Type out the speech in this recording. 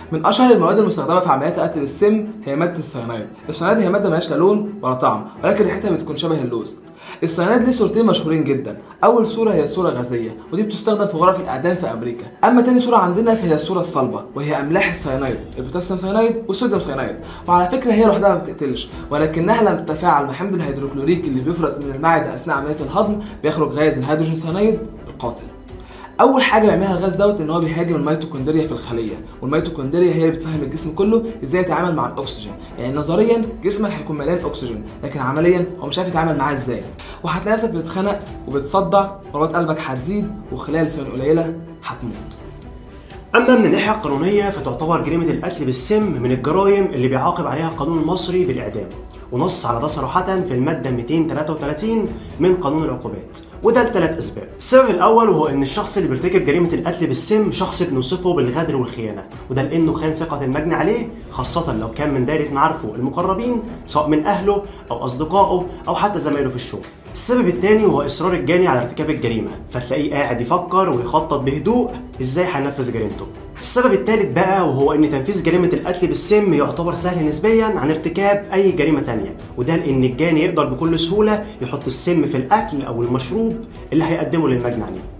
من اشهر المواد المستخدمه في عمليات القتل بالسم هي ماده السيانايد السيانايد هي ماده مالهاش لا لون ولا طعم ولكن ريحتها بتكون شبه اللوز السيانايد ليه صورتين مشهورين جدا اول صوره هي الصوره غازيه ودي بتستخدم في غرف الاعدام في امريكا اما تاني صوره عندنا فهي الصوره الصلبه وهي املاح السيانايد البوتاسيوم سيانايد والصوديوم سيانايد وعلى فكره هي لوحدها ما بتقتلش ولكنها لما تتفاعل مع حمض الهيدروكلوريك اللي بيفرز من المعده اثناء عمليه الهضم بيخرج غاز الهيدروجين سيانايد القاتل اول حاجه بيعملها الغاز دوت ان هو بيهاجم الميتوكوندريا في الخليه والميتوكوندريا هي اللي بتفهم الجسم كله ازاي يتعامل مع الاكسجين يعني نظريا جسمك هيكون مليان اكسجين لكن عمليا هو مش عارف يتعامل معاه ازاي وهتلاقي نفسك بتتخنق وبتصدع ضربات قلبك هتزيد وخلال ثواني قليله هتموت أما من الناحية القانونية فتعتبر جريمة القتل بالسم من الجرائم اللي بيعاقب عليها القانون المصري بالإعدام ونص على ده صراحة في المادة 233 من قانون العقوبات وده لثلاث أسباب السبب الأول وهو إن الشخص اللي بيرتكب جريمة القتل بالسم شخص بنوصفه بالغدر والخيانة وده لأنه خان ثقة المجني عليه خاصة لو كان من دايرة معارفه المقربين سواء من أهله أو أصدقائه أو حتى زمايله في الشغل السبب الثاني هو اصرار الجاني على ارتكاب الجريمه فتلاقيه قاعد يفكر ويخطط بهدوء ازاي هينفذ جريمته السبب الثالث بقى وهو ان تنفيذ جريمه القتل بالسم يعتبر سهل نسبيا عن ارتكاب اي جريمه تانية وده لان الجاني يقدر بكل سهوله يحط السم في الاكل او المشروب اللي هيقدمه للمجني عليه